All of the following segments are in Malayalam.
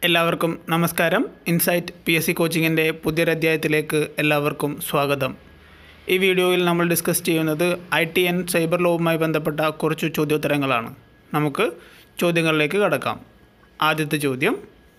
എല്ലാവർക്കും നമസ്കാരം ഇൻസൈറ്റ് പി എസ് സി കോച്ചിങ്ങിൻ്റെ പുതിയൊരധ്യായത്തിലേക്ക് എല്ലാവർക്കും സ്വാഗതം ഈ വീഡിയോയിൽ നമ്മൾ ഡിസ്കസ് ചെയ്യുന്നത് ഐ ടി എൻ സൈബർ ലോവുമായി ബന്ധപ്പെട്ട കുറച്ച് ചോദ്യോത്തരങ്ങളാണ് നമുക്ക് ചോദ്യങ്ങളിലേക്ക് കടക്കാം ആദ്യത്തെ ചോദ്യം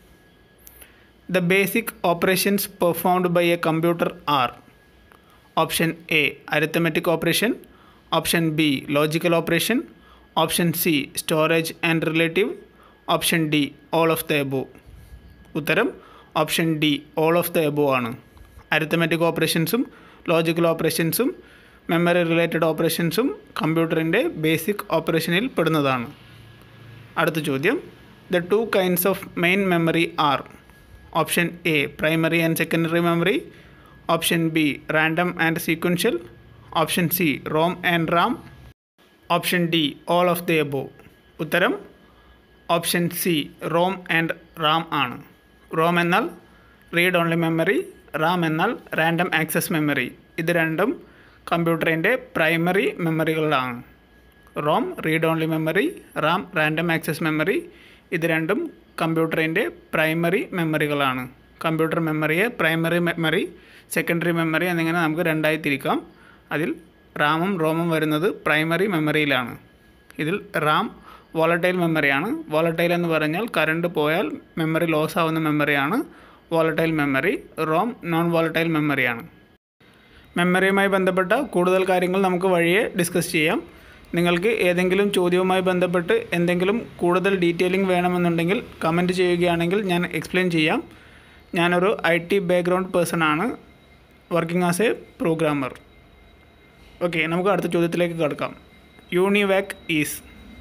the basic operations performed by a computer are option A arithmetic operation option B logical operation option C storage and relative option D all of the above ഉത്തരം option D all of the above ആണ് അരിത്തമെറ്റിക് ഓപ്പറേഷൻസും ലോജിക്കൽ ഓപ്പറേഷൻസും മെമ്മറി റിലേറ്റഡ് ഓപ്പറേഷൻസും കമ്പ്യൂട്ടറിൻ്റെ ബേസിക് ഓപ്പറേഷനിൽ പെടുന്നതാണ് അടുത്ത ചോദ്യം the two kinds of main memory are option A primary and secondary memory option B random and sequential option C ROM and RAM option D all of the above ഉത്തരം option C ROM and RAM ആണ് റോം എന്നാൽ റീഡ് ഓൺലി മെമ്മറി റാം എന്നാൽ റാൻഡം ആക്സസ് മെമ്മറി ഇത് രണ്ടും കമ്പ്യൂട്ടറിൻ്റെ പ്രൈമറി മെമ്മറികളാണ് ROM read only memory RAM random access memory ഇത് രണ്ടും കമ്പ്യൂട്ടറിൻ്റെ പ്രൈമറി മെമ്മറികളാണ് കമ്പ്യൂട്ടർ മെമ്മറിയെ പ്രൈമറി മെമ്മറി സെക്കൻഡറി മെമ്മറി എന്നിങ്ങനെ നമുക്ക് രണ്ടായി തിരിക്കാം അതിൽ റാമും റോമും വരുന്നത് പ്രൈമറി മെമ്മറിയിലാണ് ഇതിൽ റാം വോളട്ടൈൽ മെമ്മറിയാണ് വോളട്ടൈൽ എന്ന് പറഞ്ഞാൽ കറണ്ട് പോയാൽ മെമ്മറി ലോസ് ആവുന്ന മെമ്മറിയാണ് volatile memory ROM non volatile മെമ്മറിയാണ് മെമ്മറിയുമായി ബന്ധപ്പെട്ട കൂടുതൽ കാര്യങ്ങൾ നമുക്ക് വഴിയെ ഡിസ്കസ് ചെയ്യാം നിങ്ങൾക്ക് ഏതെങ്കിലും ചോദ്യവുമായി ബന്ധപ്പെട്ട് എന്തെങ്കിലും കൂടുതൽ ഡീറ്റെയിലിംഗ് വേണമെന്നുണ്ടെങ്കിൽ കമൻറ്റ് ചെയ്യുകയാണെങ്കിൽ ഞാൻ എക്സ്പ്ലെയിൻ ചെയ്യാം ഞാനൊരു ഐ ടി ബാക്ക്ഗ്രൗണ്ട് പേഴ്സൺ ആണ് working as a programmer okay നമുക്ക് അടുത്ത ചോദ്യത്തിലേക്ക് കിടക്കാം UNIVAC is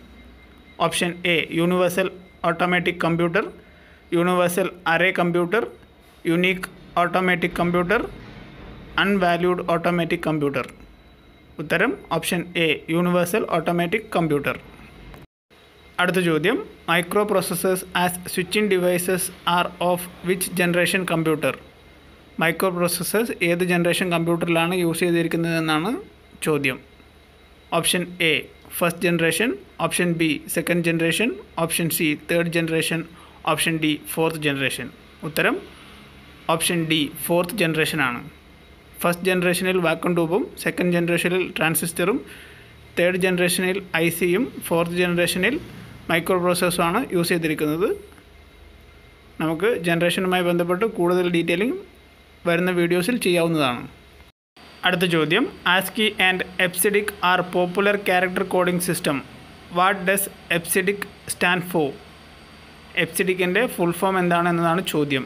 option A universal automatic computer universal array computer unique automatic computer unvalued automatic computer ഉത്തരം option A universal automatic computer അടുത്ത ചോദ്യം micro processors as switching devices are of which generation computer micro processors ഏത് ജനറേഷൻ കമ്പ്യൂട്ടറിലാണ് യൂസ് ചെയ്തിരിക്കുന്നതെന്നാണ് ചോദ്യം option A first generation option B second generation option C third generation option D fourth generation ഉത്തരം ഓപ്ഷൻ ഡി ഫോർത്ത് ജനറേഷനാണ് ഫസ്റ്റ് ജനറേഷനിൽ വാക്വം ട്യൂബും സെക്കൻഡ് ജനറേഷനിൽ ട്രാൻസിസ്റ്ററും തേർഡ് ജനറേഷനിൽ ഐ സിയും ഫോർത്ത് ജനറേഷനിൽ മൈക്രോ പ്രോസസ്സുമാണ് യൂസ് ചെയ്തിരിക്കുന്നത് നമുക്ക് ജനറേഷനുമായി ബന്ധപ്പെട്ട് കൂടുതൽ ഡീറ്റെയിലിംഗ് വരുന്ന വീഡിയോസിൽ ചെയ്യാവുന്നതാണ് അടുത്ത ചോദ്യം ASCII and EBCDIC are popular character coding system what does EBCDIC stand for എപ്സിഡിക്കിൻ്റെ ഫുൾ ഫോം എന്താണ് എന്നതാണ് ചോദ്യം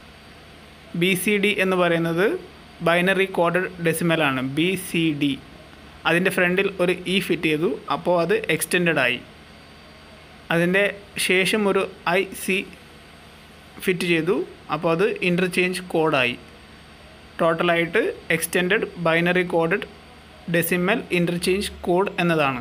ബി സി ഡി എന്ന് പറയുന്നത് ബൈനറി കോഡഡ് ഡെസിമലാണ് ബി സി ഡി അതിൻ്റെ ഫ്രണ്ടിൽ ഒരു ഇ ഫിറ്റ് ചെയ്തു അപ്പോൾ അത് എക്സ്റ്റെൻഡഡ് ആയി അതിൻ്റെ ശേഷം ഒരു ഐ സി ഫിറ്റ് ചെയ്തു അപ്പോൾ അത് ഇൻ്റർചേഞ്ച് കോഡായി ടോട്ടലായിട്ട് extended binary coded decimal interchange code എന്നതാണ്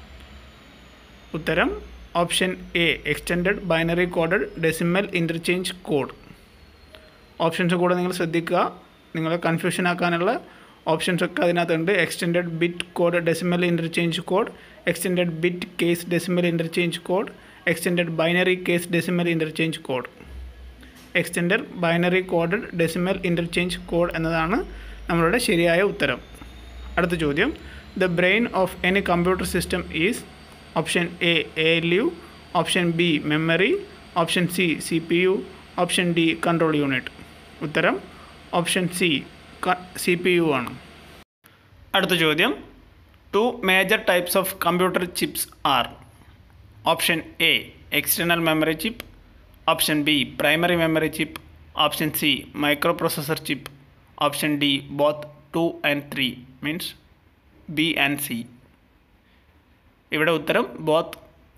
ഉത്തരം option A extended binary coded decimal interchange code options കൂടെ നിങ്ങൾ ശ്രദ്ധിക്കുക നിങ്ങളെ കൺഫ്യൂഷൻ ആക്കാനുള്ള ഓപ്ഷൻസ് ഒക്കെ അതിനകത്തുണ്ട് extended bit code decimal interchange code extended bit case decimal interchange code extended binary case decimal interchange code extended binary coded decimal interchange code എന്നതാണ് നമ്മളുടെ ശരിയായ ഉത്തരം അടുത്ത ചോദ്യം the brain of any computer system is option A A L U option B memory option C C P U option D control unit ഉത്തരം option C C P U ആണ് അടുത്ത ചോദ്യം two major types of computer chips are option A external memory chip option B primary memory chip option C micro processor chip option D both two and three means B and C ഇവിടെ ഉത്തരം ബോത്ത്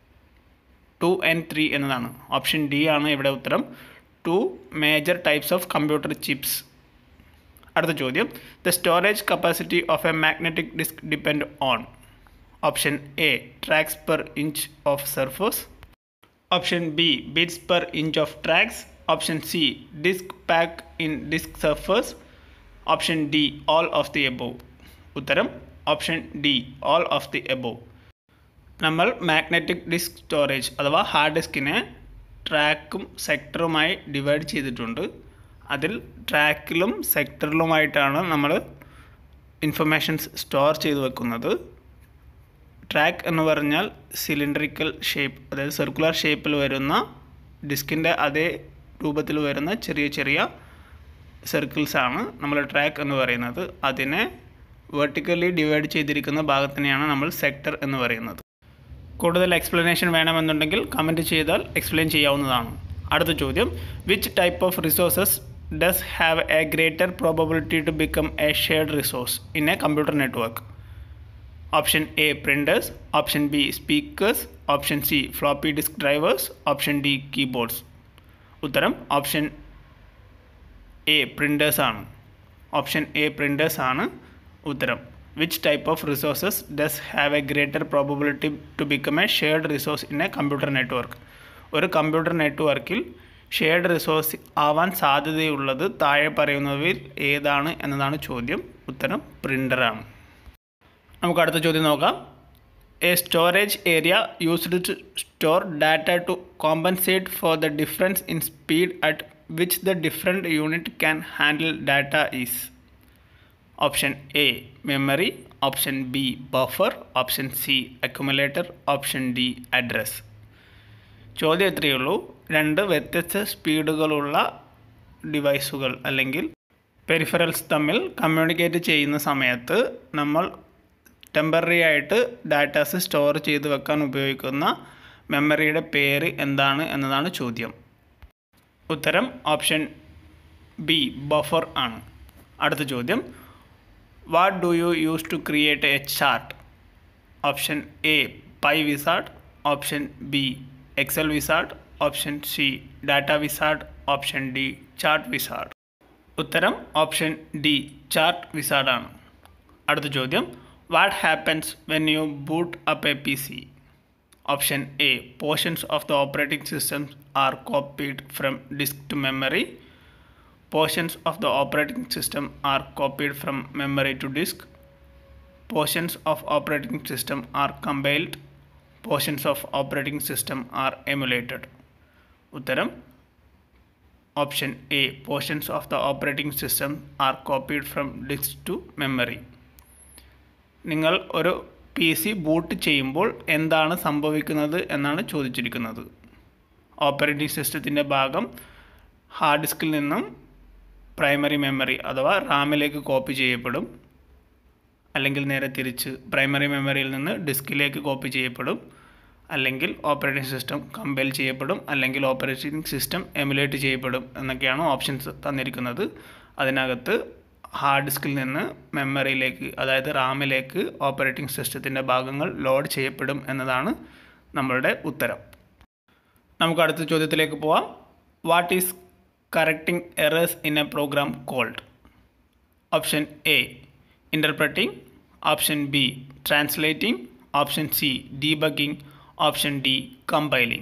ടു ആൻഡ് ത്രീ എന്നതാണ് ഓപ്ഷൻ ഡി ആണ് ഇവിടെ ഉത്തരം to major types of computer chips അടുത്ത ചോദ്യം the storage capacity of a magnetic disk depend on option A tracks per inch of surface option B bits per inch of tracks option C disk pack in disk surface option D all of the above ഉത്തരം option D all of the above നമ്മൾ മാഗ്നറ്റിക് ഡിസ്ക് സ്റ്റോറേജ് അഥവാ ഹാർഡ് ഡിസ്കിനെ ട്രാക്കും സെക്ടറുമായി ഡിവൈഡ് ചെയ്തിട്ടുണ്ട് അതിൽ ട്രാക്കിലും സെക്ടറിലുമായിട്ടാണ് നമ്മൾ ഇൻഫർമേഷൻസ് സ്റ്റോർ ചെയ്ത് വെക്കുന്നത് ട്രാക്ക് എന്ന് പറഞ്ഞാൽ സിലിണ്ടറിക്കൽ ഷേപ്പ് അതായത് സർക്കുലർ ഷേപ്പിൽ വരുന്ന ഡിസ്കിൻ്റെ അതേ രൂപത്തിൽ വരുന്ന ചെറിയ ചെറിയ സർക്കിൾസ് ആണ് നമ്മൾ ട്രാക്ക് എന്ന് പറയുന്നത് അതിനെ വെർട്ടിക്കലി ഡിവൈഡ് ചെയ്തിരിക്കുന്ന ഭാഗത്തിനെയാണ് നമ്മൾ സെക്ടർ എന്ന് പറയുന്നത് കൂടുതൽ എക്സ്പ്ലനേഷൻ വേണമെന്നുണ്ടെങ്കിൽ കമൻറ്റ് ചെയ്താൽ എക്സ്പ്ലെയിൻ ചെയ്യാവുന്നതാണ് അടുത്ത ചോദ്യം which type of resources does have a greater probability to become a shared resource in a computer network option A printers option B speakers option C floppy disk drivers option D keyboards ഉത്തരം ഓപ്ഷൻ എ പ്രിൻറ്റേഴ്സ് ആണ് ഓപ്ഷൻ എ പ്രിൻറ്റേഴ്സ് ആണ് ഉത്തരം which type of resources does have a greater probability to become a shared resource in a computer network ഒരു കമ്പ്യൂട്ടർ നെറ്റ്വർക്കിൽ ഷെയർഡ് റിസോഴ്സ് ആവാൻ സാധ്യതയുള്ളത് താഴെ പറയുന്നവയിൽ ഏതാണ് എന്നതാണ് ചോദ്യം ഉത്തരം പ്രിൻ്ററാണ് നമുക്ക് അടുത്ത ചോദ്യം നോക്കാം a storage area used to store data to compensate for the difference in speed at which the different unit can handle data is option A memory option B buffer option C accumulator option D address ചോദ്യം എത്രയേ ഉള്ളൂ രണ്ട് വ്യത്യസ്ത സ്പീഡുകളുള്ള ഡിവൈസുകൾ അല്ലെങ്കിൽ പെരിഫറൽസ് തമ്മിൽ കമ്മ്യൂണിക്കേറ്റ് ചെയ്യുന്ന സമയത്ത് നമ്മൾ ടെമ്പററി ആയിട്ട് ഡാറ്റാസ് സ്റ്റോർ ചെയ്ത് വെക്കാൻ ഉപയോഗിക്കുന്ന മെമ്മറിയുടെ പേര് എന്താണ് എന്നതാണ് ചോദ്യം ഉത്തരം ഓപ്ഷൻ ബി ബഫർ ആണ് അടുത്ത ചോദ്യം what do you use to create a chart option A pie wizard option B Excel wizard option C data wizard option D chart wizard ഉത്തരം ഓപ്ഷൻ ഡി ചാർട്ട് വിസാർഡാണ് അടുത്ത ചോദ്യം what happens when you boot up a P C option A portions of the operating systems are copied from disk to memory portions of the operating system are copied from memory to disk portions of operating system are compiled portions of operating system are emulated ഉത്തരം option A portions of the operating system are copied from disk to memory നിങ്ങൾ ഒരു പി സി ബൂട്ട് ചെയ്യുമ്പോൾ എന്താണ് സംഭവിക്കുന്നത് എന്നാണ് ചോദിച്ചിരിക്കുന്നത് ഓപ്പറേറ്റിംഗ് സിസ്റ്റത്തിൻ്റെ ഭാഗം ഹാർഡ് ഡിസ്കിൽ നിന്നും പ്രൈമറി മെമ്മറി അഥവാ റാമിലേക്ക് കോപ്പി ചെയ്യപ്പെടും അല്ലെങ്കിൽ നേരെ തിരിച്ച് പ്രൈമറി മെമ്മറിയിൽ നിന്ന് ഡിസ്കിലേക്ക് കോപ്പി ചെയ്യപ്പെടും അല്ലെങ്കിൽ ഓപ്പറേറ്റിംഗ് സിസ്റ്റം കമ്പൈൽ ചെയ്യപ്പെടും അല്ലെങ്കിൽ ഓപ്പറേറ്റിംഗ് സിസ്റ്റം എമുലേറ്റ് ചെയ്യപ്പെടും എന്നൊക്കെയാണ് ഓപ്ഷൻസ് തന്നിരിക്കുന്നത് അതിനകത്ത് ഹാർഡ് ഡിസ്കിൽ നിന്ന് മെമ്മറിയിലേക്ക് അതായത് റാമിലേക്ക് ഓപ്പറേറ്റിംഗ് സിസ്റ്റത്തിൻ്റെ ഭാഗങ്ങൾ ലോഡ് ചെയ്യപ്പെടും എന്നതാണ് നമ്മളുടെ ഉത്തരം നമുക്ക് അടുത്ത ചോദ്യത്തിലേക്ക് പോവാം what is correcting errors in a program called option a interpreting option b translating option c debugging option d compiling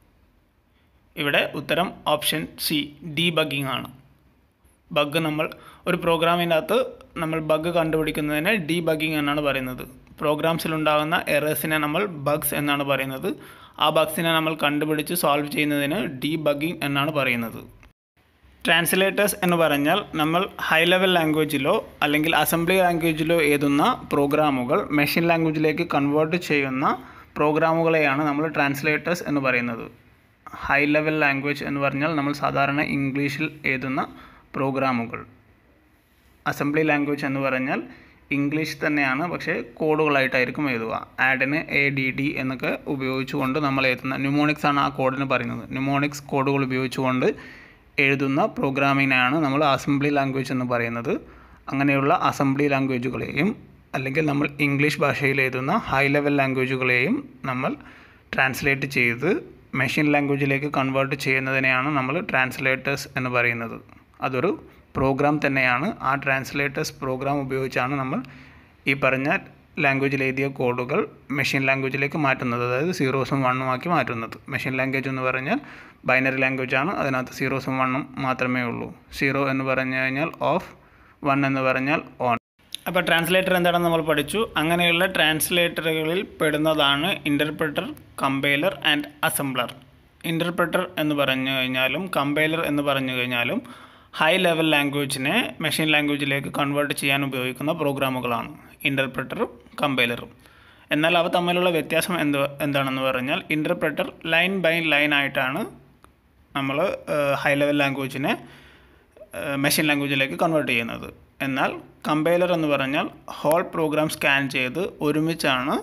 ഇവിടെ ഉത്തരം ഓപ്ഷൻ സി ഡീബഗിംഗ് ആണ് ബഗ് നമ്മൾ ഒരു പ്രോഗ്രാമിൻ്റെ അകത്ത് നമ്മൾ ബഗ് കണ്ടുപിടിക്കുന്നതിനെ ഡീബഗിംഗ് എന്നാണ് പറയുന്നത് പ്രോഗ്രാംസിലുണ്ടാകുന്ന എറേഴ്സിനെ നമ്മൾ ബഗ്സ് എന്നാണ് പറയുന്നത് ആ ബഗ്സിനെ നമ്മൾ കണ്ടുപിടിച്ച് സോൾവ് ചെയ്യുന്നതിന് ഡീബഗിംഗ് എന്നാണ് പറയുന്നത് ട്രാൻസ്ലേറ്റേഴ്സ് എന്ന് പറഞ്ഞാൽ നമ്മൾ ഹൈ ലെവൽ ലാംഗ്വേജിലോ അല്ലെങ്കിൽ അസംബ്ലി ലാംഗ്വേജിലോ എഴുതുന്ന പ്രോഗ്രാമുകൾ മെഷീൻ ലാംഗ്വേജിലേക്ക് കൺവേർട്ട് ചെയ്യുന്ന പ്രോഗ്രാമുകളെയാണ് നമ്മൾ ട്രാൻസ്ലേറ്റേഴ്സ് എന്ന് പറയുന്നത് ഹൈ ലെവൽ ലാംഗ്വേജ് എന്ന് പറഞ്ഞാൽ നമ്മൾ സാധാരണ ഇംഗ്ലീഷിൽ എഴുതുന്ന പ്രോഗ്രാമുകൾ അസംബ്ലി ലാംഗ്വേജ് എന്ന് പറഞ്ഞാൽ ഇംഗ്ലീഷ് തന്നെയാണ് പക്ഷേ കോഡുകളായിട്ടായിരിക്കും എഴുതുക ആഡിന് എ ഡി ഡി എന്നൊക്കെ ഉപയോഗിച്ചുകൊണ്ട് നമ്മൾ എഴുതുന്ന ന്യൂമോണിക്സ് ആണ് ആ കോഡിന് പറയുന്നത് ന്യൂമോണിക്സ് കോഡുകൾ ഉപയോഗിച്ചുകൊണ്ട് എഴുതുന്ന പ്രോഗ്രാമിനെയാണ് നമ്മൾ അസംബ്ലി ലാംഗ്വേജ് എന്ന് പറയുന്നത് അങ്ങനെയുള്ള അസംബ്ലി ലാംഗ്വേജുകളെയും അല്ലെങ്കിൽ നമ്മൾ ഇംഗ്ലീഷ് ഭാഷയിൽ എഴുതുന്ന ഹൈ ലെവൽ ലാംഗ്വേജുകളെയും നമ്മൾ ട്രാൻസ്ലേറ്റ് ചെയ്ത് മെഷീൻ ലാംഗ്വേജിലേക്ക് കൺവേർട്ട് ചെയ്യുന്നതിനെയാണ് നമ്മൾ ട്രാൻസ്ലേറ്റേഴ്സ് എന്ന് പറയുന്നത് അതൊരു പ്രോഗ്രാം തന്നെയാണ് ആ ട്രാൻസ്ലേറ്റേഴ്സ് പ്രോഗ്രാം ഉപയോഗിച്ചാണ് നമ്മൾ ഈ പറഞ്ഞ ലാംഗ്വേജിൽ എഴുതിയ കോഡുകൾ മെഷീൻ ലാംഗ്വേജിലേക്ക് മാറ്റുന്നത് അതായത് സീറോസും വണ്ണും ആക്കി മാറ്റുന്നത് മെഷീൻ ലാംഗ്വേജ് എന്ന് പറഞ്ഞാൽ ബൈനറി ലാംഗ്വേജ് ആണ് അതിനകത്ത് സീറോസും വണ്ണും മാത്രമേ ഉള്ളൂ സീറോ എന്ന് പറഞ്ഞു കഴിഞ്ഞാൽ ഓഫ് വൺ എന്ന് പറഞ്ഞാൽ ഓൺ അപ്പോൾ ട്രാൻസ്ലേറ്റർ എന്താണെന്ന് നമ്മൾ പഠിച്ചു അങ്ങനെയുള്ള ട്രാൻസ്ലേറ്ററുകളിൽ പെടുന്നതാണ് interpreter compiler and assembler interpreter എന്ന് പറഞ്ഞു കഴിഞ്ഞാലും കമ്പൈലർ എന്ന് പറഞ്ഞു കഴിഞ്ഞാലും ഹൈ ലെവൽ ലാംഗ്വേജിനെ മെഷീൻ ലാംഗ്വേജിലേക്ക് കൺവേർട്ട് ചെയ്യാൻ ഉപയോഗിക്കുന്ന പ്രോഗ്രാമുകളാണ് ഇൻ്റർപ്രറ്ററും കമ്പൈലറും എന്നാൽ അവ തമ്മിലുള്ള വ്യത്യാസം എന്ത് എന്താണെന്ന് പറഞ്ഞാൽ ഇൻ്റർപ്രറ്റർ ലൈൻ ബൈ ലൈൻ ആയിട്ടാണ് നമ്മൾ ഹൈ ലെവൽ ലാംഗ്വേജിനെ മെഷീൻ ലാംഗ്വേജിലേക്ക് കൺവേർട്ട് ചെയ്യുന്നത് എന്നാൽ കമ്പൈലർ എന്ന് പറഞ്ഞാൽ ഹോൾ പ്രോഗ്രാം സ്കാൻ ചെയ്ത് ഒരുമിച്ചാണ്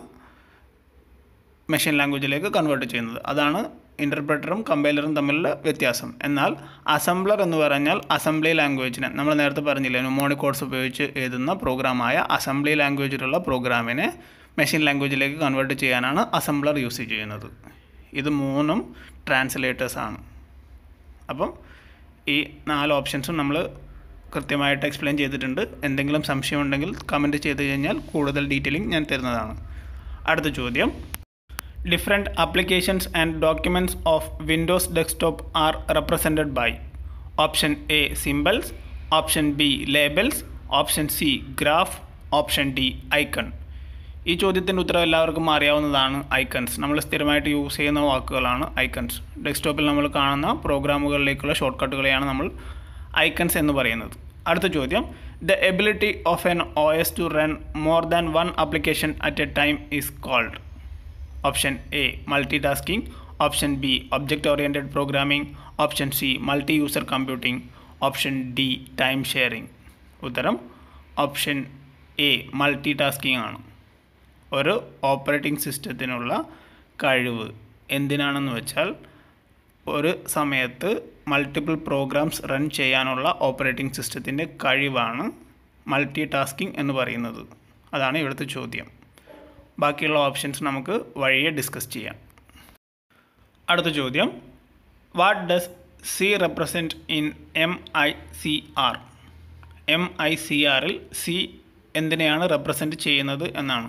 മെഷീൻ ലാംഗ്വേജിലേക്ക് കൺവേർട്ട് ചെയ്യുന്നത് അതാണ് ഇൻ്റർപ്രറ്ററും കമ്പൈലറും തമ്മിലുള്ള വ്യത്യാസം എന്നാൽ അസംബ്ലർ എന്ന് പറഞ്ഞാൽ അസംബ്ലി ലാംഗ്വേജിനെ നമ്മൾ നേരത്തെ പറഞ്ഞില്ലേ ന്യൂമോണിക് കോഡ്സ് ഉപയോഗിച്ച് എഴുതുന്ന പ്രോഗ്രാമായ അസംബ്ലി ലാംഗ്വേജിലുള്ള പ്രോഗ്രാമിനെ മെഷീൻ ലാംഗ്വേജിലേക്ക് കൺവേർട്ട് ചെയ്യാനാണ് അസംബ്ലർ യൂസ് ചെയ്യുന്നത് ഇത് മൂന്നും ട്രാൻസ്ലേറ്റേഴ്സാണ് അപ്പം ഈ നാല് ഓപ്ഷൻസും നമ്മൾ കൃത്യമായിട്ട് എക്സ്പ്ലെയിൻ ചെയ്തിട്ടുണ്ട് എന്തെങ്കിലും സംശയമുണ്ടെങ്കിൽ കമൻറ്റ് ചെയ്ത് കഴിഞ്ഞാൽ കൂടുതൽ ഡീറ്റെയിലിംഗ് ഞാൻ തരുന്നതാണ് അടുത്ത ചോദ്യം different applications and documents of Windows desktop are represented by option A symbols option B labels option C graph option D icon ഈ ചോദ്യത്തിൻ്റെ ഉത്തരം എല്ലാവർക്കും അറിയാവുന്നതാണ് ഐക്കൺസ് നമ്മൾ സ്ഥിരമായിട്ട് യൂസ് ചെയ്യുന്ന വാക്കുകളാണ് ഐക്കൺസ് ഡെസ്ക്ടോപ്പിൽ നമ്മൾ കാണുന്ന പ്രോഗ്രാമുകളിലേക്കുള്ള ഷോർട്ട് കട്ടുകളെയാണ് നമ്മൾ ഐക്കൺസ് എന്ന് പറയുന്നത് അടുത്ത ചോദ്യം the ability of an O S to run more than one application at a time is called option A multi tasking option B object oriented programming option C multi user computing option D time sharing ഉത്തരം ഓപ്ഷൻ എ മൾട്ടി ടാസ്കിംഗ് ആണ് ഒരു ഓപ്പറേറ്റിംഗ് സിസ്റ്റത്തിനുള്ള കഴിവ് എന്തിനാണെന്ന് വെച്ചാൽ ഒരു സമയത്ത് മൾട്ടിപ്പിൾ പ്രോഗ്രാംസ് റൺ ചെയ്യാനുള്ള ഓപ്പറേറ്റിംഗ് സിസ്റ്റത്തിൻ്റെ കഴിവാണ് മൾട്ടി ടാസ്കിംഗ് എന്ന് പറയുന്നത് അതാണ് ഇവിടുത്തെ ചോദ്യം ബാക്കിയുള്ള ഓപ്ഷൻസ് നമുക്ക് വഴിയെ ഡിസ്കസ് ചെയ്യാം അടുത്ത ചോദ്യം what does C represent in M I C R M I C ആറിൽ സി എന്തിനെയാണ് റെപ്രസെൻറ്റ് ചെയ്യുന്നത് എന്നാണ്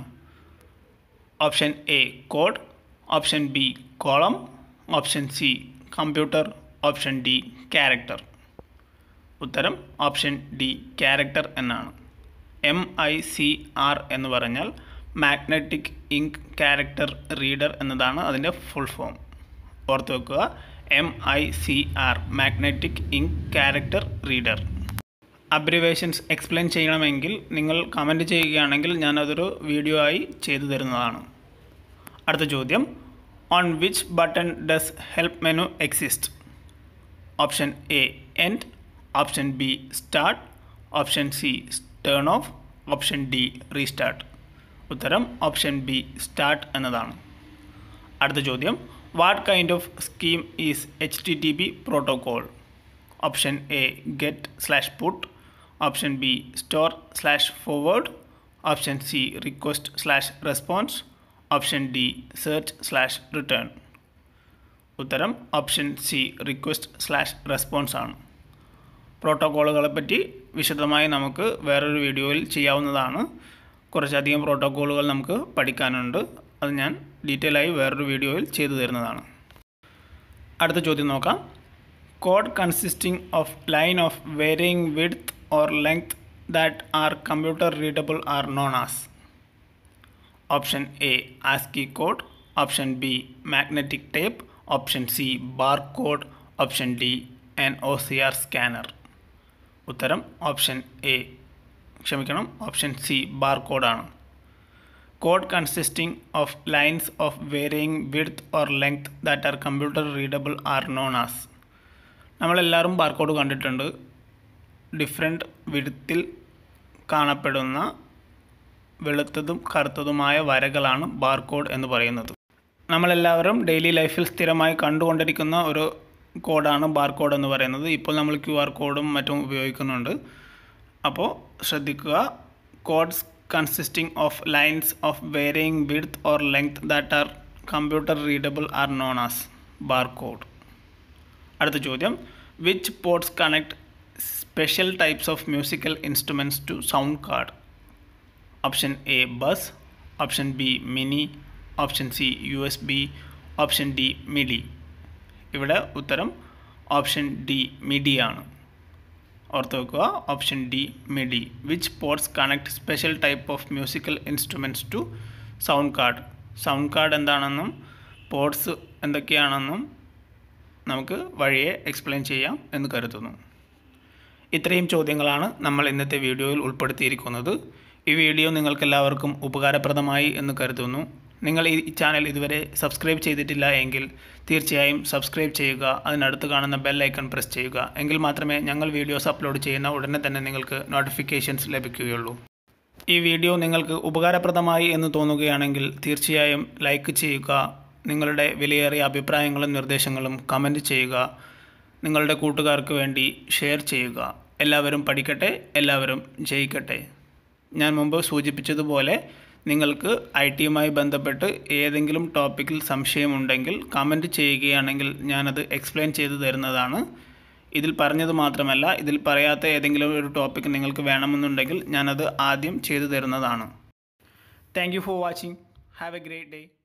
option A code option B column option C computer option D character ഉത്തരം ഓപ്ഷൻ ഡി ക്യാരക്ടർ എന്നാണ് എം ഐ സി ആർ എന്ന് പറഞ്ഞാൽ മാഗ്നറ്റിക് ഇങ്ക് ക്യാരക്ടർ റീഡർ എന്നതാണ് അതിൻ്റെ ഫുൾ ഫോം ഓർത്ത് വെക്കുക M I C R magnetic ink character reader abbreviations explain ചെയ്യണമെങ്കിൽ നിങ്ങൾ കമൻറ്റ് ചെയ്യുകയാണെങ്കിൽ ഞാനതൊരു വീഡിയോ ആയി ചെയ്തു തരുന്നതാണ് അടുത്ത ചോദ്യം on which button does help menu exist option A end option B start option C turn off option D restart ഉത്തരം ഓപ്ഷൻ ബി സ്റ്റാർട്ട് എന്നതാണ് അടുത്ത ചോദ്യം what kind of scheme is H T T P protocol option A get slash put option B store slash forward option C request slash response option D search slash return ഉത്തരം option C request slash response ആണ് പ്രോട്ടോക്കോളുകളെ പറ്റി വിശദമായി നമുക്ക് വേറൊരു വീഡിയോയിൽ ചെയ്യാവുന്നതാണ് കുറച്ചധികം പ്രോട്ടോക്കോളുകൾ നമുക്ക് പഠിക്കാനുണ്ട് അത് ഞാൻ ഡീറ്റെയിൽ ആയി വേറൊരു വീഡിയോയിൽ ചെയ്തു തരുന്നതാണ് അടുത്ത ചോദ്യം നോക്കാം code consisting of line of varying width or length that are computer readable are known as option A ASCII code option B magnetic tape option C bar code option D N O C R scanner ഉത്തരം ഓപ്ഷൻ എ ക്ഷമിക്കണം ഓപ്ഷൻ സി ബാർ കോഡാണ് code consisting of lines of varying width or length that are computer readable are known as നമ്മളെല്ലാവരും ബാർ കോഡ് കണ്ടിട്ടുണ്ട് ഡിഫറെൻറ്റ് വിഡ്ത്തിൽ കാണപ്പെടുന്ന വെളുത്തതും കറുത്തതുമായ വരകളാണ് ബാർ കോഡ് എന്ന് പറയുന്നത് നമ്മളെല്ലാവരും ഡെയിലി ലൈഫിൽ സ്ഥിരമായി കണ്ടുകൊണ്ടിരിക്കുന്ന ഒരു കോഡാണ് ബാർ കോഡ് എന്ന് പറയുന്നത് ഇപ്പോൾ നമ്മൾ ക്യു ആർ കോഡും മറ്റും ഉപയോഗിക്കുന്നുണ്ട് അപ്പോൾ ശ്രദ്ധിക്കുക codes consisting of lines of varying width or length that are computer readable are known as bar code അടുത്ത ചോദ്യം which ports connect special types of musical instruments to sound card option A bus option B mini option C U S B option D MIDI ഇവിടെ ഉത്തരം ഓപ്ഷൻ ഡി മിഡി ആണ് ഓർത്ത് വെക്കുക option D MIDI which ports connect special type of musical instruments to sound card sound card എന്താണെന്നും പോർട്സ് എന്തൊക്കെയാണെന്നും നമുക്ക് വഴിയെ എക്സ്പ്ലെയിൻ ചെയ്യാം എന്ന് കരുതുന്നു ഇത്രയും ചോദ്യങ്ങളാണ് നമ്മൾ ഇന്നത്തെ വീഡിയോയിൽ ഉൾപ്പെടുത്തിയിരിക്കുന്നത് ഈ വീഡിയോ നിങ്ങൾക്കെല്ലാവർക്കും ഉപകാരപ്രദമായി എന്ന് കരുതുന്നു നിങ്ങൾ ഈ ചാനൽ ഇതുവരെ സബ്സ്ക്രൈബ് ചെയ്തിട്ടില്ല എങ്കിൽ തീർച്ചയായും സബ്സ്ക്രൈബ് ചെയ്യുക അതിനടുത്ത് കാണുന്ന ബെൽ ഐക്കൺ പ്രസ് ചെയ്യുക എങ്കിൽ മാത്രമേ ഞങ്ങൾ വീഡിയോസ് അപ്ലോഡ് ചെയ്യുന്ന ഉടനെ തന്നെ നിങ്ങൾക്ക് നോട്ടിഫിക്കേഷൻസ് ലഭിക്കുകയുള്ളൂ ഈ വീഡിയോ നിങ്ങൾക്ക് ഉപകാരപ്രദമായി എന്ന് തോന്നുകയാണെങ്കിൽ തീർച്ചയായും ലൈക്ക് ചെയ്യുക നിങ്ങളുടെ വിലയേറിയ അഭിപ്രായങ്ങളും നിർദ്ദേശങ്ങളും കമൻറ്റ് ചെയ്യുക നിങ്ങളുടെ കൂട്ടുകാർക്ക് വേണ്ടി ഷെയർ ചെയ്യുക എല്ലാവരും പഠിക്കട്ടെ എല്ലാവരും ജയിക്കട്ടെ ഞാൻ മുമ്പ് സൂചിപ്പിച്ചതുപോലെ നിങ്ങൾക്ക് ഐ ടിയുമായി ബന്ധപ്പെട്ട് ഏതെങ്കിലും ടോപ്പിക്കിൽ സംശയമുണ്ടെങ്കിൽ കമൻറ്റ് ചെയ്യുകയാണെങ്കിൽ ഞാനത് എക്സ്പ്ലെയിൻ ചെയ്തു തരുന്നതാണ് ഇതിൽ പറഞ്ഞത് മാത്രമല്ല ഇതിൽ പറയാത്ത ഏതെങ്കിലും ഒരു ടോപ്പിക് നിങ്ങൾക്ക് വേണമെന്നുണ്ടെങ്കിൽ ഞാനത് ആദ്യം ചെയ്തു തരുന്നതാണ് thank you for watching have a great day